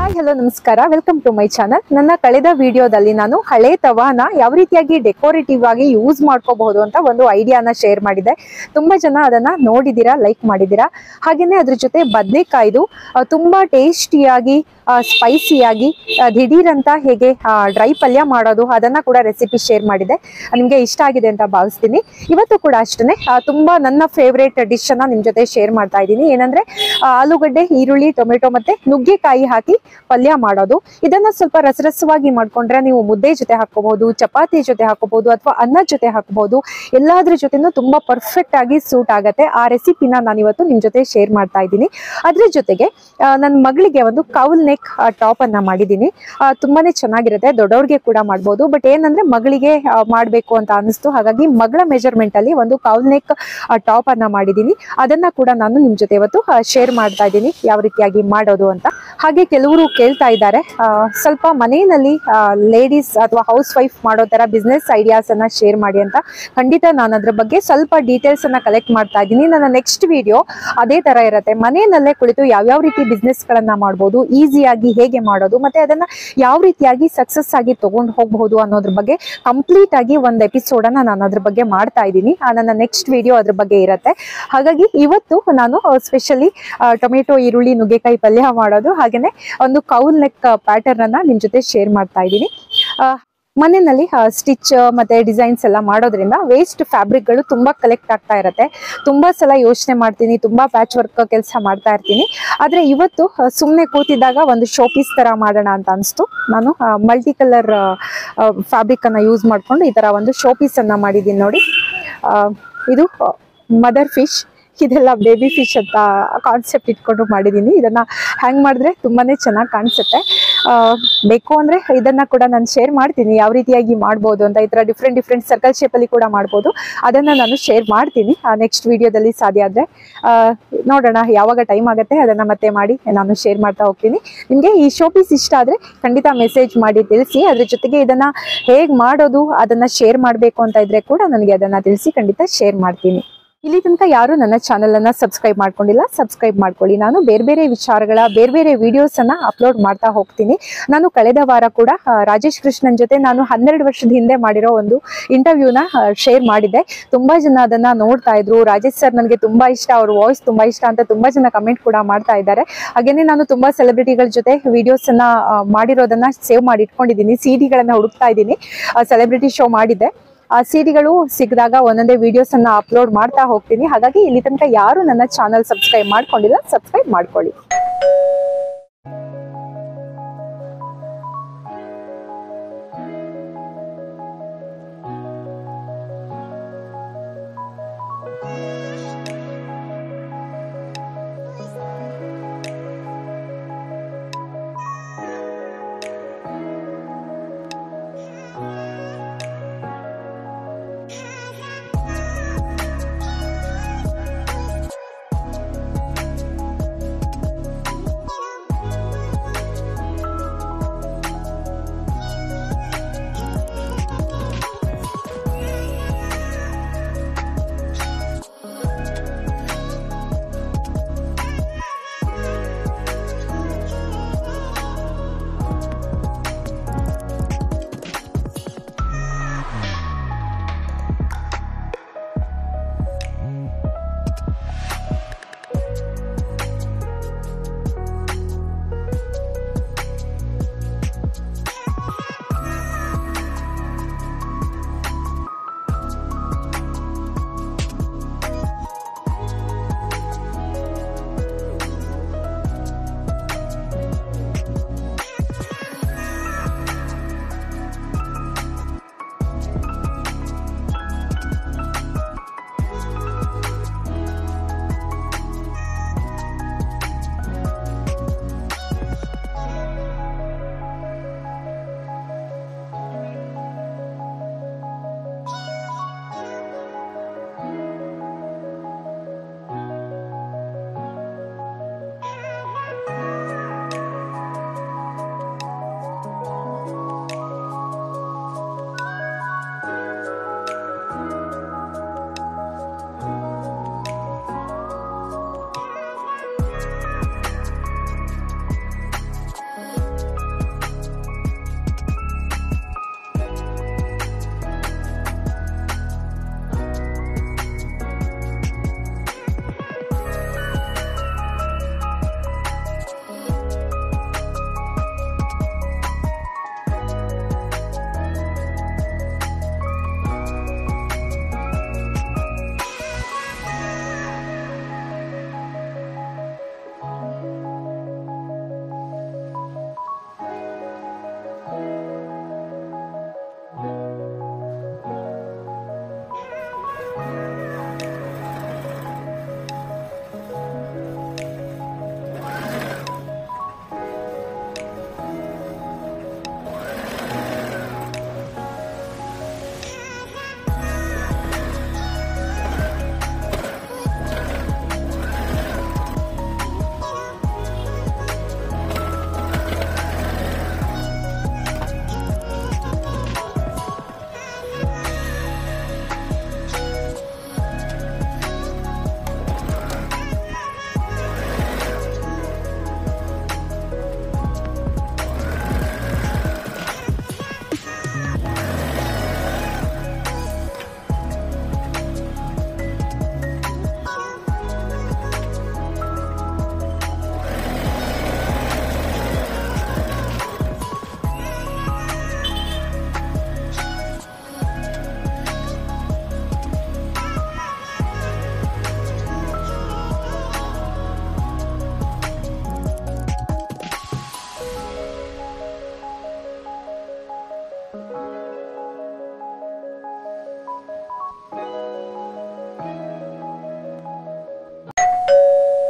hi hello ನಮಸ್ಕಾರ welcome to my channel ನನ್ನ ಕಳೆದ ವಿಡಿಯೋದಲ್ಲಿ ನಾನು ಹಳೆ ತವಾನ ಯಾವ ರೀತಿಯಾಗಿ ಡೆಕೋರೇಟಿವ್ ಆಗಿ ಯೂಸ್ ಮಾಡ್ಕೋಬಹುದು ಅಂತ ಒಂದು ಐಡಿಯಾನ ಶೇರ್ ಮಾಡಿದೆ ತುಂಬಾ ಜನ ಅದನ್ನ ನೋಡಿದೀರಾ ಲೈಕ್ ಮಾಡಿದೀರಾ ಹಾಗೇನೆ ಅದ್ರ ಜೊತೆ ಬದನೆಕಾಯ್ದು ತುಂಬಾ ಟೇಸ್ಟಿಯಾಗಿ ಸ್ಪೈಸಿಯಾಗಿ ದಿಢೀರ್ ಅಂತ ಹೇಗೆ ಡ್ರೈ ಪಲ್ಯ ಮಾಡೋದು ಅದನ್ನ ಕೂಡ ರೆಸಿಪಿ ಶೇರ್ ಮಾಡಿದೆ ನಿಮ್ಗೆ ಇಷ್ಟ ಆಗಿದೆ ಅಂತ ಭಾವಿಸ್ತೀನಿ ಇವತ್ತು ಕೂಡ ಅಷ್ಟೇ ತುಂಬಾ ನನ್ನ ಫೇವ್ರೇಟ್ ಡಿಶ್ ಅನ್ನ ನಿಮ್ ಜೊತೆ ಶೇರ್ ಮಾಡ್ತಾ ಇದ್ದೀನಿ ಏನಂದ್ರೆ ಆ, ಆಲೂಗಡ್ಡೆ ಈರುಳ್ಳಿ ಟೊಮೆಟೊ ಮತ್ತೆ ನುಗ್ಗೆಕಾಯಿ ಹಾಕಿ ಪಲ್ಯ ಮಾಡೋದು ಇದನ್ನ ಸ್ವಲ್ಪ ರಸರಸವಾಗಿ ಮಾಡ್ಕೊಂಡ್ರೆ ನೀವು ಮುದ್ದೆ ಜೊತೆ ಹಾಕೋಬಹುದು ಚಪಾತಿ ಜೊತೆ ಹಾಕೋಬಹುದು ಅಥವಾ ಅನ್ನದ ಜೊತೆ ಹಾಕೋಬಹುದು ಎಲ್ಲಾದ್ರ ಜೊತೆನೂ ತುಂಬಾ ಪರ್ಫೆಕ್ಟ್ ಆಗಿ ಸೂಟ್ ಆಗತ್ತೆ ಆ ರೆಸಿಪಿನ ನಾನು ಇವತ್ತು ನಿಮ್ ಜೊತೆ ಶೇರ್ ಮಾಡ್ತಾ ಇದ್ದೀನಿ ಅದ್ರ ಜೊತೆಗೆ ನನ್ನ ಮಗಳಿಗೆ ಒಂದು ಕೌಲ್ ನೆಕ್ ಟಾಪ್ ಅನ್ನ ಮಾಡಿದ್ದೀನಿ ಆ, ತುಂಬಾನೇ ಚೆನ್ನಾಗಿರುತ್ತೆ ದೊಡ್ಡವ್ರಿಗೆ ಕೂಡ ಮಾಡ್ಬೋದು ಬಟ್ ಏನಂದ್ರೆ ಮಗಳಿಗೆ ಆ, ಮಾಡ್ಬೇಕು ಅಂತ ಅನಿಸ್ತು ಹಾಗಾಗಿ ಮಗಳ ಮೆಜರ್ಮೆಂಟ್ ಅಲ್ಲಿ ಒಂದು ಕೌಲ್ ನೆಕ್ ಟಾಪ್ ಅನ್ನ ಮಾಡಿದ್ದೀನಿ ಅದನ್ನ ಕೂಡ ನಾನು ನಿಮ್ ಜೊತೆ ಇವತ್ತು ಶೇರ್ ಮಾಡ್ತಾ ಇದ್ದೀನಿ ಯಾವ ರೀತಿಯಾಗಿ ಮಾಡೋದು ಅಂತ ಹಾಗೆ ಕೆಲವರು ಕೇಳ್ತಾ ಇದ್ದಾರೆ ಆ, ಸ್ವಲ್ಪ ಮನೆಯಲ್ಲಿ ಲೇಡೀಸ್ ಅಥವಾ ಹೌಸ್ ವೈಫ್ ಮಾಡೋ ತರ ಬಿಸ್ನೆಸ್ ಐಡಿಯಾಸ್ ಅನ್ನ ಶೇರ್ ಮಾಡಿ ಅಂತ ಖಂಡಿತ ನಾನು ಅದ್ರ ಬಗ್ಗೆ ಸ್ವಲ್ಪ ಡೀಟೇಲ್ಸ್ ಅನ್ನ ಕಲೆಕ್ಟ್ ಮಾಡ್ತಾ ಇದ್ದೀನಿ ನನ್ನ ನೆಕ್ಸ್ಟ್ ವಿಡಿಯೋ ಅದೇ ತರ ಇರುತ್ತೆ ಮನೆಯಲ್ಲೇ ಕುಳಿತು ಯಾವ್ಯಾವ ರೀತಿ ಬಿಸ್ನೆಸ್ ಗಳನ್ನ ಮಾಡ್ಬೋದು ಈಸಿಯಾಗಿ ಹೇಗೆ ಮಾಡೋದು ಮತ್ತೆ ಅದನ್ನ ಯಾವ ರೀತಿಯಾಗಿ ಸಕ್ಸಸ್ ಆಗಿ ತಗೊಂಡು ಹೋಗಬಹುದು ಅನ್ನೋದ್ರ ಬಗ್ಗೆ ಕಂಪ್ಲೀಟ್ ಆಗಿ ಒಂದು ಎಪಿಸೋಡ್ ಅನ್ನ ನಾನು ಅದ್ರ ಬಗ್ಗೆ ಮಾಡ್ತಾ ಇದ್ದೀನಿ ಆ, ನನ್ನ ನೆಕ್ಸ್ಟ್ ವಿಡಿಯೋ ಅದ್ರ ಬಗ್ಗೆ ಇರುತ್ತೆ ಹಾಗಾಗಿ ಇವತ್ತು ನಾನು ಸ್ಪೆಷಲಿ ಟೊಮೆಟೊ ಈರುಳ್ಳಿ ನುಗ್ಗೆಕಾಯಿ ಪಲ್ಯ ಮಾಡೋದು ಹಾಗೇನೆ ಒಂದು ಕೌಲ್ ನೆಕ್ ಪ್ಯಾಟರ್ನ್ ಅನ್ನ ನಿಮ್ ಜೊತೆ ಶೇರ್ ಮಾಡ್ತಾ ಇದ್ದೀನಿ ಆ, ಮನೆಯಲ್ಲಿ ಸ್ಟಿಚ್ ಮತ್ತೆ ಡಿಸೈನ್ಸ್ ಎಲ್ಲ ಮಾಡೋದ್ರಿಂದ ವೇಸ್ಟ್ ಫ್ಯಾಬ್ರಿಕ್ಗಳು ತುಂಬಾ ಕಲೆಕ್ಟ್ ಆಗ್ತಾ ಇರತ್ತೆ ತುಂಬಾ ಸಲ ಯೋಚನೆ ಮಾಡ್ತೀನಿ ತುಂಬಾ ಪ್ಯಾಚ್ ವರ್ಕ್ ಕೆಲಸ ಮಾಡ್ತಾ ಇರ್ತೀನಿ ಆದ್ರೆ ಇವತ್ತು ಸುಮ್ಮನೆ ಕೂತಿದ್ದಾಗ ಒಂದು ಶೋ ಪೀಸ್ ತರ ಮಾಡೋಣ ಅಂತ ಅನಿಸ್ತು ನಾನು ಮಲ್ಟಿ ಕಲರ್ ಫ್ಯಾಬ್ರಿಕ್ ಅನ್ನ ಯೂಸ್ ಮಾಡ್ಕೊಂಡು ಈ ತರ ಒಂದು ಶೋ ಪೀಸ್ ಅನ್ನ ಮಾಡಿದ್ದೀನಿ ನೋಡಿ ಆ, ಇದು ಮದರ್ ಫಿಶ್ ಇದೆಲ್ಲ ಬೇಬಿ ಫಿಶ್ ಅಂತ ಕಾನ್ಸೆಪ್ಟ್ ಇಟ್ಕೊಂಡು ಮಾಡಿದ್ದೀನಿ ಇದನ್ನ ಹ್ಯಾಂಗ್ ಮಾಡಿದ್ರೆ ತುಂಬಾನೇ ಚೆನ್ನಾಗಿ ಕಾಣಿಸುತ್ತೆ ಆ, ಬೇಕು ಅಂದ್ರೆ ಇದನ್ನ ಕೂಡ ನಾನು ಶೇರ್ ಮಾಡ್ತೀನಿ ಯಾವ ರೀತಿಯಾಗಿ ಮಾಡ್ಬೋದು ಅಂತ ಈ ತರ ಡಿಫ್ರೆಂಟ್ ಡಿಫ್ರೆಂಟ್ ಸರ್ಕಲ್ ಶೇಪಲ್ಲಿ ಕೂಡ ಮಾಡ್ಬೋದು ಅದನ್ನ ನಾನು ಶೇರ್ ಮಾಡ್ತೀನಿ ನೆಕ್ಸ್ಟ್ ವಿಡಿಯೋದಲ್ಲಿ ಸಾಧ್ಯ ಆದ್ರೆ ಆ, ನೋಡೋಣ ಯಾವಾಗ ಟೈಮ್ ಆಗುತ್ತೆ ಅದನ್ನ ಮತ್ತೆ ಮಾಡಿ ನಾನು ಶೇರ್ ಮಾಡ್ತಾ ಹೋಗ್ತೀನಿ ನಿಮಗೆ ಈ ಶೋ ಪೀಸ್ ಇಷ್ಟ ಆದ್ರೆ ಖಂಡಿತ ಮೆಸೇಜ್ ಮಾಡಿ ತಿಳಿಸಿ ಅದ್ರ ಜೊತೆಗೆ ಇದನ್ನ ಹೇಗ್ ಮಾಡೋದು ಅದನ್ನ ಶೇರ್ ಮಾಡಬೇಕು ಅಂತ ಇದ್ರೆ ಕೂಡ ನನಗೆ ಅದನ್ನ ತಿಳಿಸಿ ಖಂಡಿತ ಶೇರ್ ಮಾಡ್ತೀನಿ ಇಲ್ಲಿ ತನಕ ಯಾರು ನನ್ನ ಚಾನೆಲ್ ಅನ್ನ ಸಬ್ಸ್ಕ್ರೈಬ್ ಮಾಡ್ಕೊಂಡಿಲ್ಲ ಸಬ್ಸ್ಕ್ರೈಬ್ ಮಾಡ್ಕೊಳ್ಳಿ ನಾನು ಬೇರೆ ಬೇರೆ ವಿಚಾರಗಳ ಬೇರೆ ಬೇರೆ ವಿಡಿಯೋಸ್ ಅನ್ನ ಅಪ್ಲೋಡ್ ಮಾಡ್ತಾ ಹೋಗ್ತೀನಿ ನಾನು ಕಳೆದ ವಾರ ಕೂಡ ಆ, ರಾಜೇಶ್ ಕೃಷ್ಣನ್ ಜೊತೆ ನಾನು ಹನ್ನೆರಡು ವರ್ಷದ ಹಿಂದೆ ಮಾಡಿರೋ ಒಂದು ಇಂಟರ್ವ್ಯೂನ ಶೇರ್ ಮಾಡಿದ್ದೆ ತುಂಬಾ ಜನ ಅದನ್ನ ನೋಡ್ತಾ ಇದ್ರು ರಾಜೇಶ್ ಸರ್ ನನಗೆ ತುಂಬಾ ಇಷ್ಟ ಅವ್ರ ವಾಯ್ಸ್ ತುಂಬಾ ಇಷ್ಟ ಅಂತ ತುಂಬಾ ಜನ ಕಮೆಂಟ್ ಕೂಡ ಮಾಡ್ತಾ ಇದ್ದಾರೆ ಹಾಗೇನೆ ನಾನು ತುಂಬಾ ಸೆಲೆಬ್ರಿಟಿಗಳ ಜೊತೆ ವಿಡಿಯೋಸ್ ಅನ್ನ ಆ, ಮಾಡಿರೋದನ್ನ ಸೇವ್ ಮಾಡಿ ಇಟ್ಕೊಂಡಿದ್ದೀನಿ ಸಿ ಡಿಗಳನ್ನ ಹುಡುಕ್ತಾ ಇದ್ದೀನಿ ಸೆಲೆಬ್ರಿಟಿ ಶೋ ಮಾಡಿದ್ದೆ ಆ ಸಿಡಿಗಳು ಸಿಕ್ಕಿದಾಗ ಒಂದೊಂದೇ ವಿಡಿಯೋಸ್ ಅನ್ನ ಅಪ್ಲೋಡ್ ಮಾಡ್ತಾ ಹೋಗ್ತೀನಿ ಹಾಗಾಗಿ ಇಲ್ಲಿ ತನಕ ಯಾರು ನನ್ನ ಚಾನಲ್ ಸಬ್ಸ್ಕ್ರೈಬ್ ಮಾಡ್ಕೊಂಡಿಲ್ಲ ಸಬ್ಸ್ಕ್ರೈಬ್ ಮಾಡ್ಕೊಳ್ಳಿ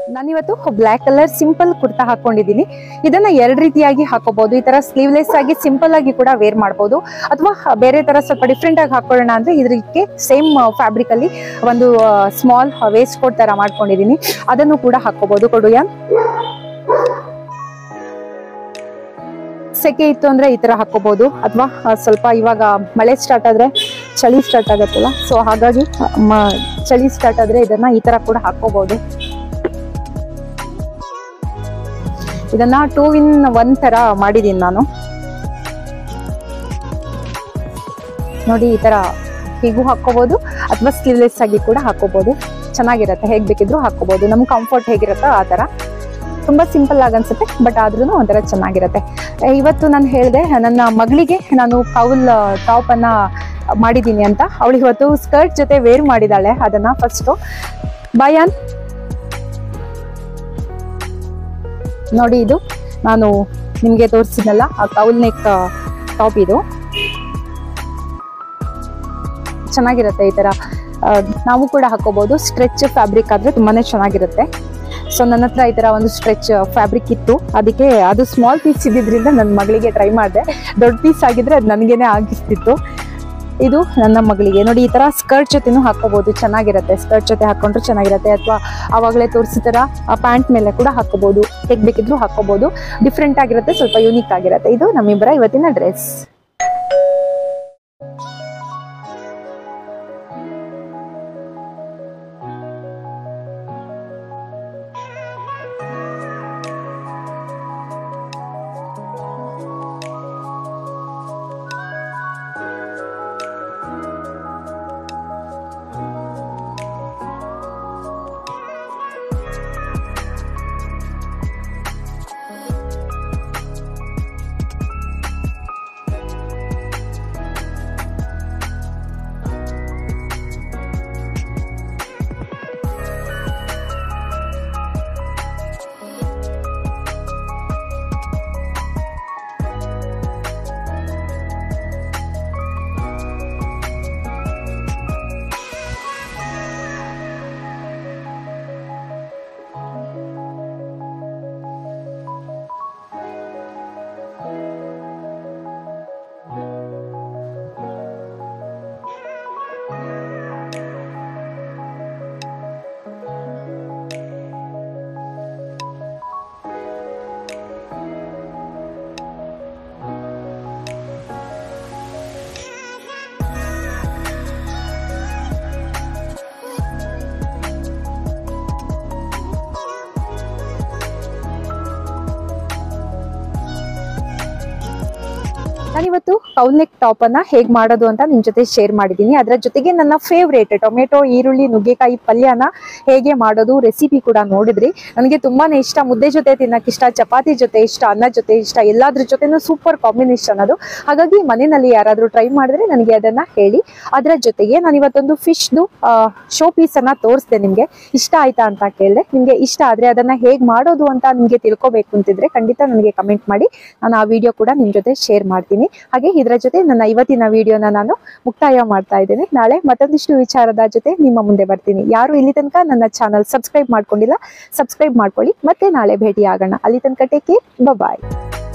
ನಾನಿವತ್ತು ಬ್ಲ್ಯಾಕ್ ಕಲರ್ ಸಿಂಪಲ್ ಕುರ್ತಾ ಹಾಕೊಂಡಿದ್ದೀನಿ ಇದನ್ನ ಎರಡ್ ರೀತಿಯಾಗಿ ಹಾಕೋಬಹುದು ಈ ತರ ಸ್ಲೀವ್ಲೆಸ್ ಆಗಿ ಸಿಂಪಲ್ ಆಗಿ ಕೂಡ ವೇರ್ ಮಾಡಬಹುದು ಅಥವಾ ಬೇರೆ ತರ ಸ್ವಲ್ಪ ಡಿಫ್ರೆಂಟ್ ಆಗಿ ಹಾಕೊಳ್ಳೋಣ ಅಂದ್ರೆ ಇದಕ್ಕೆ ಸೇಮ್ ಫ್ಯಾಬ್ರಿಕ್ ಅಲ್ಲಿ ಒಂದು ಸ್ಮಾಲ್ ವೇಸ್ಟ್ ಕೋಟ್ ತರ ಮಾಡ್ಕೊಂಡಿದ್ದೀನಿ ಅದನ್ನು ಕೂಡ ಹಾಕೋಬಹುದು ಕೊಡುಯಾನ್ ಸೆಕೆ ಇತ್ತು ಅಂದ್ರೆ ಈ ತರ ಹಾಕೋಬಹುದು ಅಥವಾ ಸ್ವಲ್ಪ ಇವಾಗ ಮಳೆ ಸ್ಟಾರ್ಟ್ ಆದ್ರೆ ಚಳಿ ಸ್ಟಾರ್ಟ್ ಆಗತ್ತಲ್ಲ ಸೊ ಹಾಗಾಗಿ ಮ- ಚಳಿ ಸ್ಟಾರ್ಟ್ ಆದ್ರೆ ಇದನ್ನ ಈ ತರ ಕೂಡ ಹಾಕೋಬಹುದು ಇದನ್ನ ಟೂ ಇನ್ ಒನ್ ತರ ಮಾಡಿದೀನಿ ನಾನು ನೋಡಿ ಈ ತರ ಹೀಗೂ ಹಾಕೋಬಹುದು ಅಥವಾ ಸ್ಲೀವ್ಲೆಸ್ ಆಗಿ ಕೂಡ ಹಾಕೋಬಹುದು ಚೆನ್ನಾಗಿರತ್ತೆ ಹೇಗ್ ಬೇಕಿದ್ರು ಹಾಕೋಬಹುದು ನಮ್ ಕಂಫರ್ಟ್ ಹೇಗಿರುತ್ತೋ ಆ ತರ ತುಂಬಾ ಸಿಂಪಲ್ ಆಗಿ ಅನ್ಸುತ್ತೆ ಬಟ್ ಆದ್ರೂ ಒಂಥರ ಚೆನ್ನಾಗಿರತ್ತೆ ಏ, ಇವತ್ತು ನಾನು ಹೇಳಿದೆ ನನ್ನ ಮಗಳಿಗೆ ನಾನು ಕೌಲ್ ಟಾಪ್ ಅನ್ನ ಮಾಡಿದೀನಿ ಅಂತ ಅವಳು ಇವತ್ತು ಸ್ಕರ್ಟ್ ಜೊತೆ ವೇರ್ ಮಾಡಿದಾಳೆ ಅದನ್ನ ಫಸ್ಟ್ ಬಯಾನ್ ನೋಡಿ ಇದು ನಾನು ನಿಮ್ಗೆ ತೋರಿಸಿದ್ನಲ್ಲ ಆ ಕೌಲ್ ನೆಕ್ ಟಾಪ್ ಇದು ಚೆನ್ನಾಗಿರುತ್ತೆ ಈ ತರ ಆ, ನಾವು ಕೂಡ ಹಾಕೋಬಹುದು ಸ್ಟ್ರೆಚ್ ಫ್ಯಾಬ್ರಿಕ್ ಆದ್ರೆ ತುಂಬಾನೇ ಚೆನ್ನಾಗಿರುತ್ತೆ ಸೊ ನನ್ನ ಹತ್ರ ಈ ತರ ಒಂದು ಸ್ಟ್ರೆಚ್ ಫ್ಯಾಬ್ರಿಕ್ ಇತ್ತು ಅದಕ್ಕೆ ಅದು ಸ್ಮಾಲ್ ಪೀಸ್ ಇದ್ದಿದ್ರಿಂದ ನನ್ನ ಮಗಳಿಗೆ ಟ್ರೈ ಮಾಡಿದೆ ದೊಡ್ಡ ಪೀಸ್ ಆಗಿದ್ರೆ ಅದು ನನಗೇನೆ ಆಗಿಸ್ತಿತ್ತು ಇದು ನನ್ನ ಮಗಳಿಗೆ ನೋಡಿ ಈ ತರ ಸ್ಕರ್ಟ್ ಜೊತೆನೂ ಹಾಕೋಬಹುದು ಚೆನ್ನಾಗಿರುತ್ತೆ ಸ್ಕರ್ಟ್ ಜೊತೆ ಹಾಕೊಂಡ್ರು ಚೆನ್ನಾಗಿರುತ್ತೆ ಅಥವಾ ಅವಾಗಲೇ ತೋರಿಸಿದ ತರ ಆ ಪ್ಯಾಂಟ್ ಮೇಲೆ ಕೂಡ ಹಾಕೋಬಹುದು ಹೇಗ್ ಬೇಕಿದ್ರು ಹಾಕೋಬಹುದು ಡಿಫ್ರೆಂಟ್ ಆಗಿರುತ್ತೆ ಸ್ವಲ್ಪ ಯೂನಿಕ್ ಆಗಿರುತ್ತೆ ಇದು ನಮ್ಮಿಬ್ಬರ ಇವತ್ತಿನ ಡ್ರೆಸ್ ನಾನಿವತ್ತು ಕೌಲ್ನೆಕ್ ಟಾಪ್ ಅನ್ನ ಹೇಗ್ ಮಾಡೋದು ಅಂತ ನಿಮ್ ಜೊತೆ ಶೇರ್ ಮಾಡಿದೀನಿ ಅದರ ಜೊತೆಗೆ ನನ್ನ ಫೇವ್ರೇಟ್ ಟೊಮೆಟೊ ಈರುಳ್ಳಿ ನುಗ್ಗೆಕಾಯಿ ಪಲ್ಯನ ಹೇಗೆ ಮಾಡೋದು ರೆಸಿಪಿ ಕೂಡ ನೋಡಿದ್ರಿ ನನಗೆ ತುಂಬಾನೇ ಇಷ್ಟ ಮುದ್ದೆ ಜೊತೆ ತಿನ್ನಕ್ ಇಷ್ಟ ಚಪಾತಿ ಜೊತೆ ಇಷ್ಟ ಅನ್ನ ಜೊತೆ ಇಷ್ಟ ಎಲ್ಲಾದ್ರ ಜೊತೆನೂ ಸೂಪರ್ ಕಾಂಬಿನೇಷನ್ ಅದು ಹಾಗಾಗಿ ಮನೆಯಲ್ಲಿ ಯಾರಾದ್ರೂ ಟ್ರೈ ಮಾಡಿದ್ರೆ ನನಗೆ ಅದನ್ನ ಹೇಳಿ ಅದರ ಜೊತೆಗೆ ನಾನು ಇವತ್ತೊಂದು ಫಿಶ್ದು ಶೋ ಪೀಸ್ ಅನ್ನ ತೋರಿಸ್ದೆ ನಿಮ್ಗೆ ಇಷ್ಟ ಆಯ್ತಾ ಅಂತ ಕೇಳಿದೆ ನಿಮ್ಗೆ ಇಷ್ಟ ಆದ್ರೆ ಅದನ್ನ ಹೇಗ್ ಮಾಡೋದು ಅಂತ ನಿಮ್ಗೆ ತಿಳ್ಕೊಬೇಕು ಅಂತಿದ್ರೆ ಖಂಡಿತ ನನಗೆ ಕಮೆಂಟ್ ಮಾಡಿ ನಾನು ಆ ವಿಡಿಯೋ ಕೂಡ ನಿಮ್ ಜೊತೆ ಶೇರ್ ಮಾಡ್ತೀನಿ ಹಾಗೆ ಇದರ ಜೊತೆ ನನ್ನ ಇವತ್ತಿನ ವಿಡಿಯೋನ ನಾನು ಮುಕ್ತಾಯ ಮಾಡ್ತಾ ಇದ್ದೇನೆ ನಾಳೆ ಮತ್ತೊಂದಿಷ್ಟು ವಿಚಾರದ ಜೊತೆ ನಿಮ್ಮ ಮುಂದೆ ಬರ್ತೀನಿ ಯಾರು ಇಲ್ಲಿ ತನಕ ನನ್ನ ಚಾನಲ್ ಸಬ್ಸ್ಕ್ರೈಬ್ ಮಾಡ್ಕೊಂಡಿಲ್ಲ ಸಬ್ಸ್ಕ್ರೈಬ್ ಮಾಡ್ಕೊಳ್ಳಿ ಮತ್ತೆ ನಾಳೆ ಭೇಟಿ ಆಗೋಣ ಅಲ್ಲಿ ತನಕ ಟೇಕ್ ಕೇರ್ ಬಾಯ್